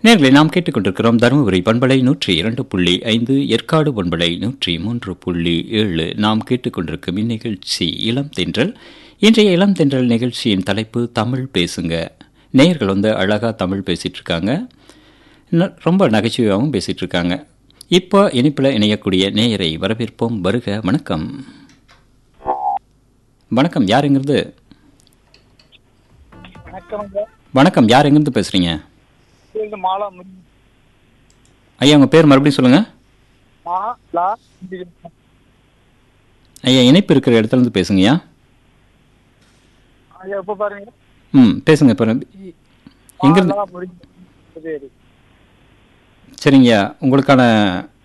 நேர்களை நாம் கேட்டுக்கொண்டிருக்கிறோம் தருமபுரி பண்பலை நூற்றி இரண்டு புள்ளி ஐந்து ஏற்காடு பண்பலை நூற்றி மூன்று புள்ளி ஏழு நாம் கேட்டுக்கொண்டிருக்கும் இந்நிகழ்ச்சி இளம் தென்றல் இன்றைய இளம் தென்றல் நிகழ்ச்சியின் தலைப்பு தமிழ் பேசுங்க நேயர்கள் வந்து அழகாக தமிழ் பேசிட்டு இருக்காங்க ந- ரொம்ப நகைச்சுவையாகவும் பேசிட்டு இருக்காங்க இப்போ இனிப்பில் இணையக்கூடிய நேயரை வரவேற்போம் வருக வணக்கம் வணக்கம் யார் எங்கிருந்து வணக்கம்ங்க வணக்கம் யார் எங்கிருந்து பேசுறீங்க இது மாலா முடி ஐயா உங்கள் பேர் மறுபடியும் சொல்லுங்கள் மா லா ஐயா இணைப்பு இருக்கிற இடத்துல இருந்து பேசுங்கய்யா ஐயா எப்போ பாருங்க ம் பேசுங்க இப்போ எங்கிருந்து மாலா முடி சரி சரிங்கய்யா உங்களுக்கான